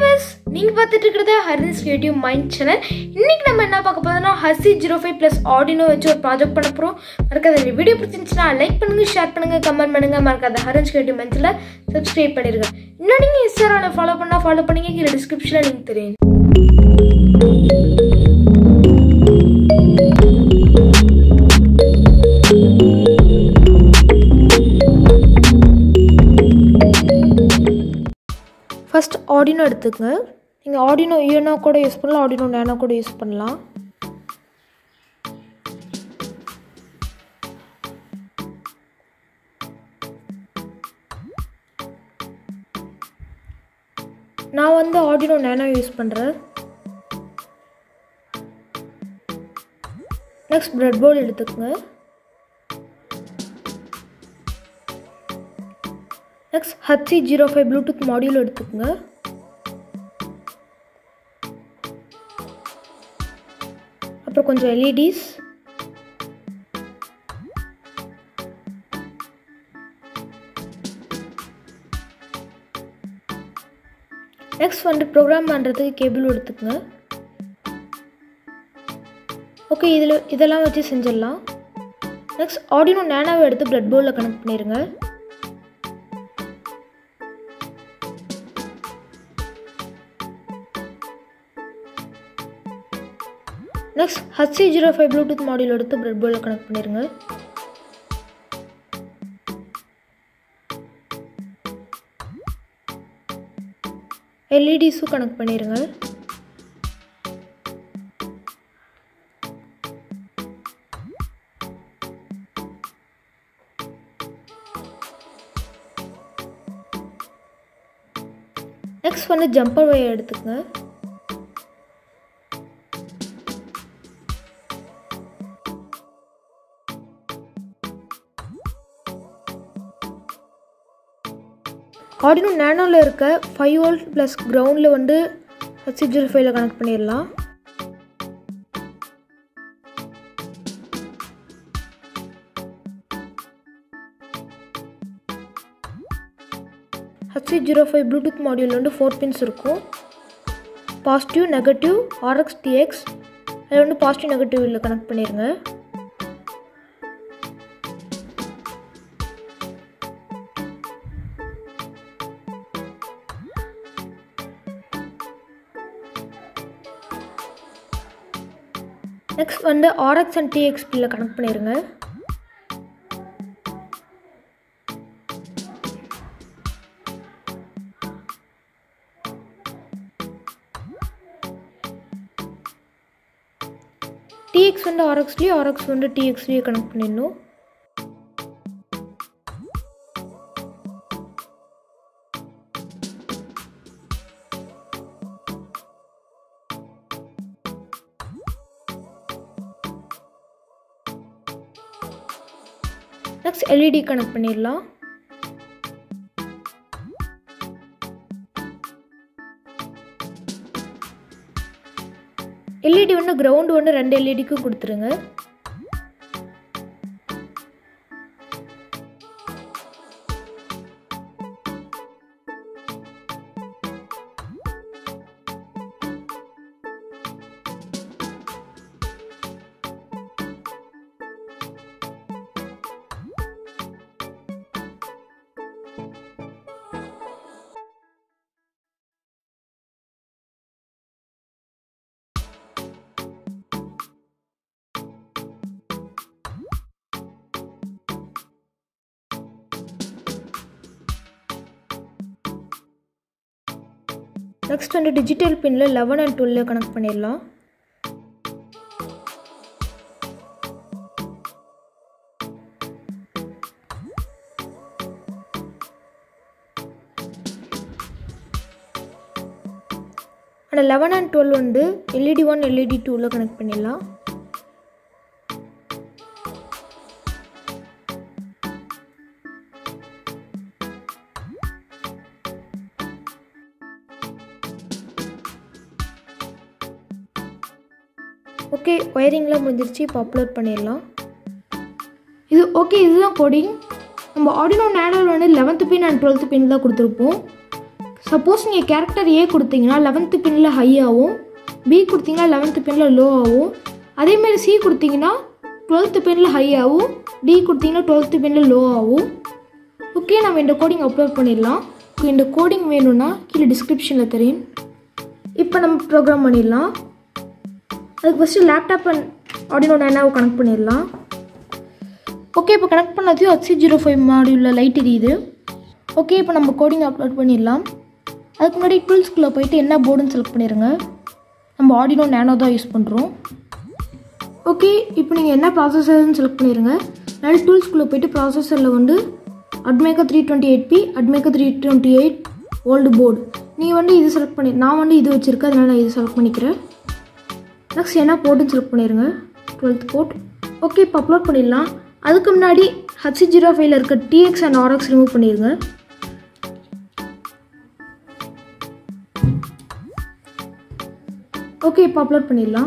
viewers நீங்கள் பார்த்துட்டு இருக்கிறது ஹரிஸ் கிரியேட்டிவ் மைண்ட் சேனல் இன்னைக்கு நம்ம என்ன பார்க்க போறோம்னா HC zero five plus Arduino வச்சு ஒரு ப்ராஜெக்ட் பண்ண போகிறோம் மறக்காத இந்த வீடியோ பிடிச்சிருந்துச்சுன்னா லைக் பண்ணுங்க ஷேர் பண்ணுங்க கமெண்ட் பண்ணுங்க மறக்காத Haris creative mind channel subscribe பண்ணிருங்க இன்னும் நீங்கள் இன்ஸ்டாகிராமில் ஃபாலோ பண்ணால் ஃபாலோ பண்ணிங்க கீழே டிஸ்கிரிப்ஷனில் லிங்க் தெரியும் ஃபர்ஸ்ட் ஆடினோ எடுத்துக்கங்க நீங்கள் ஆடினோ ஈனோ கூட யூஸ் பண்ணலாம் ஆடினோ நேனோ கூட யூஸ் பண்ணலாம் நான் வந்து ஆடினோ நேனோ யூஸ் பண்ணுறேன் நெக்ஸ்ட் பிரெட் போர்டு எடுத்துக்கோங்க next HC zero five Bluetooth module எடுத்துக்கோங்க அப்புறம் கொஞ்சம் எல்இடிஸ் நெக்ஸ்ட் வந்து ப்ரோக்ராம் பண்ணுறதுக்கு கேபிள் எடுத்துக்கோங்க ஓகே இதில் இதெல்லாம் வச்சு செஞ்சிடலாம் நெக்ஸ்ட் ஆடினோ நேனாவை எடுத்து பிரெட் போர்டில் கனெக்ட் பண்ணிடுங்க next HC zero five Bluetooth module எடுத்து பிரெட் போர்டில் கனெக்ட் பண்ணிடுங்க எல்இடிஸும் கனெக்ட் பண்ணிடுங்க நெக்ஸ்ட் வந்து ஜம்பர் ஒயர் எடுத்துக்கங்க ஆடினோ நேனோவில் இருக்க ஃபைவ் வோல்ட் ப்ளஸ் கிரவுண்டில் வந்து ஹச்சி ஜீரோ ஃபைவ்ல கனெக்ட் பண்ணிடலாம் HC zero five Bluetooth module வந்து ஃபோர் பின்ஸ் இருக்கும் பாசிட்டிவ் நெகட்டிவ் ஆர்எக்ஸ் டிஎக்ஸ் அதில் வந்து பாசிட்டிவ் நெகட்டிவில் கனெக்ட் பண்ணிடுங்க நெக்ஸ்ட் வந்து ஆர்எக்ஸ் அண்ட் டிஎக்ஸ்பியில் கனெக்ட் பண்ணிடுங்க டிஎக்ஸ் வந்து ஆர்எக்ஸ்லேயும் ஆர்எக்ஸ் வந்து டிஎக்ஸ்லேயும் கனெக்ட் பண்ணிடணும் நெக்ஸ்ட் எல்இடி கனெக்ட் பண்ணிடலாம் எல்இடி ஒன்று கிரவுண்டு ஒன்று ரெண்டு எல்இடிக்கும் கொடுத்துருங்க நெக்ஸ்ட் வந்து டிஜிட்டல் பின்னில் லெவன் அண்ட் டுவெல்ல கனெக்ட் பண்ணிடலாம் ஆனால் லெவன் அண்ட் டுவெல் வந்து எல்இடி ஒன் எல்இடி டூவில் கனெக்ட் பண்ணிடலாம் ஓகே ஒயரிங்லாம் முடிஞ்சிருச்சு இப்போ அப்லோட் பண்ணிடலாம் இது ஓகே இதுதான் கோடிங் நம்ம ஆடினோ நேனோவில் வந்து eleventh pin and twelfth pin தான் கொடுத்துருப்போம் சப்போஸ் நீங்கள் கேரக்டர் ஏ கொடுத்தீங்கன்னா லெவன்த்து பின்னில் ஹை ஆகும் பி கொடுத்தீங்கன்னா லெவன்த்து பின்னில் லோ ஆகும் அதேமாதிரி சி கொடுத்தீங்கன்னா டுவெல்த்து பின்னில் ஹை ஆகும் டி கொடுத்தீங்கன்னா டுவெல்த்து பின்னில் லோ ஆகும் ஓகே நம்ம இந்த கோடிங் அப்லோட் பண்ணிடலாம் ஓகே இந்த கோடிங் வேணும்னா கீழே டிஸ்கிரிப்ஷனில் தெரியும் இப்போ நம்ம ப்ரோக்ராம் பண்ணிடலாம் அதுக்கு ஃபஸ்ட்டு லேப்டாப் அண்ட் ஆடினோ நைனாவை கனெக்ட் பண்ணிடலாம் ஓகே இப்போ கனெக்ட் பண்ணதையும் ஹச்சி ஜீரோ ஃபைவ் மாடியூலில் லைட் எரியுது ஓகே இப்போ நம்ம கோடிங் அப்லோட் பண்ணிடலாம் அதுக்கு முன்னாடி டூல்ஸ்குள்ளே போயிட்டு என்ன போர்டுன்னு செலக்ட் பண்ணிடுங்க நம்ம ஆடினோ நேனோ தான் யூஸ் பண்ணுறோம் ஓகே இப்போ நீங்கள் என்ன ப்ராசஸர்னு செலக்ட் பண்ணிடுங்க நல்ல டூல்ஸ்குள்ளே போயிட்டு ப்ராசஸரில் வந்து ATmega three twenty eight P ATmega three twenty eight old board நீங்கள் வந்து இது செலக்ட் பண்ணி நான் வந்து இது வச்சுருக்கேன் அதனால் நான் இது செலக்ட் பண்ணிக்கிறேன் நெக்ஸ்ட் என்ன போர்டுன்னு செலக்ட் பண்ணிடுங்க டுவெல்த் போர்ட் ஓகே இப்போ அப்லோட் பண்ணிடலாம் அதுக்கு முன்னாடி ஹச்சி ஜீரோ ஃபைவ்ல இருக்க டிஎக்ஸ் அண்ட் ஆர்எக்ஸ் ரிமூவ் பண்ணிடுங்க ஓகே இப்போ அப்லோட் பண்ணிடலாம்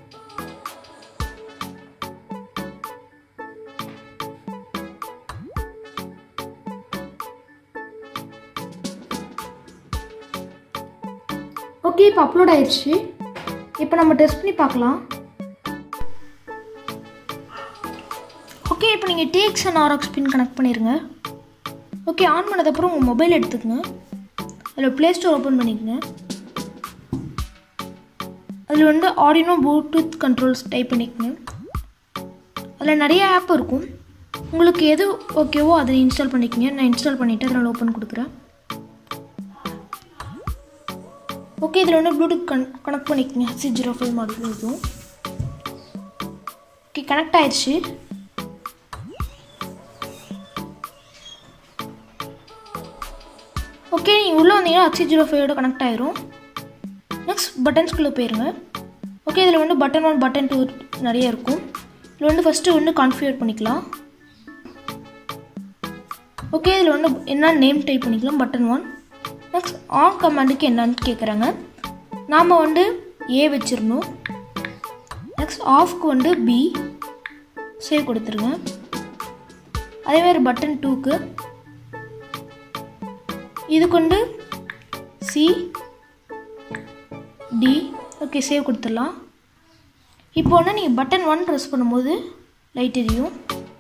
ஓகே இப்போ அப்லோட் ஆயிடுச்சு இப்போ நம்ம டெஸ்ட் பண்ணி பார்க்கலாம் ஓகே இப்போ நீங்கள் TX and RX pin connect பண்ணிடுங்க ஓகே ஆன் பண்ணதுக்கப்புறம் உங்கள் மொபைல் எடுத்துக்கங்க அதில் ப்ளே ஸ்டோர் ஓப்பன் பண்ணிக்கங்க அதில் வந்து ஆடினோ ப்ளூடூத் கண்ட்ரோல்ஸ் டைப் பண்ணிக்கங்க அதில் நிறைய ஆப் இருக்கும் உங்களுக்கு எது ஓகேவோ அதை இன்ஸ்டால் பண்ணிக்கங்க நான் இன்ஸ்டால் பண்ணிவிட்டு அதில் ஓப்பன் கொடுக்குறேன் ஓகே இதில் வந்து ப்ளூடூத் கன் கனெக்ட் பண்ணிக்கோங்க ஹச்சி ஜீரோ ஃபைவ் மாடல் இதுவும் ஓகே கனெக்ட் ஆயிடுச்சு ஓகே நீங்கள் உள்ளே வந்தீங்கன்னா ஹச்சி ஜீரோ ஃபைவோட கனெக்ட் ஆயிரும் நெக்ஸ்ட் பட்டன்ஸ்குள்ளே போயிருங்க ஓகே இதில் வந்து பட்டன் ஒன் பட்டன் டூ நிறைய இருக்கும் இதில் வந்து ஃபஸ்ட்டு வந்து கான்ஃபிகர் பண்ணிக்கலாம் ஓகே இதில் வந்து என்ன நேம் டைப் பண்ணிக்கலாம் பட்டன் ஒன் நெக்ஸ்ட் ஆன் கமாண்டுக்கு என்னன்னு கேட்குறாங்க நாம் வந்து ஏ வச்சிடணும் நெக்ஸ்ட் ஆஃப்க்கு வந்து பி சேவ் கொடுத்துருங்க அதேமாதிரி பட்டன் டூக்கு இதுக்கு வந்து சி டி ஓகே சேவ் கொடுத்துடலாம் இப்போ வந்து நீங்கள் பட்டன் ஒன் ப்ரெஸ் பண்ணும்போது லைட் எரியும்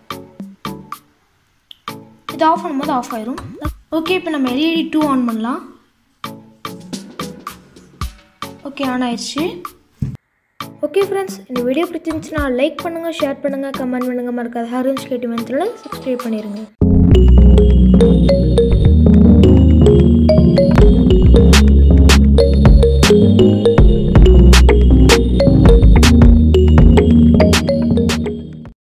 இது ஆஃப் பண்ணும்போது ஆஃப் ஆயிரும் ஓகே இப்போ நம்ம எல்இடி டூ ஆன் பண்ணலாம் ஓகே ஆன் ஆயிடுச்சு ஓகே ஃப்ரெண்ட்ஸ் இந்த வீடியோ பிடிச்சிருந்துச்சுன்னா லைக் பண்ணுங்கள் ஷேர் பண்ணுங்கள் கமெண்ட் பண்ணுங்கள் மறக்காத ஹாரன்ஸ் கேட்டு வந்து சப்ஸ்கிரைப் பண்ணிடுங்க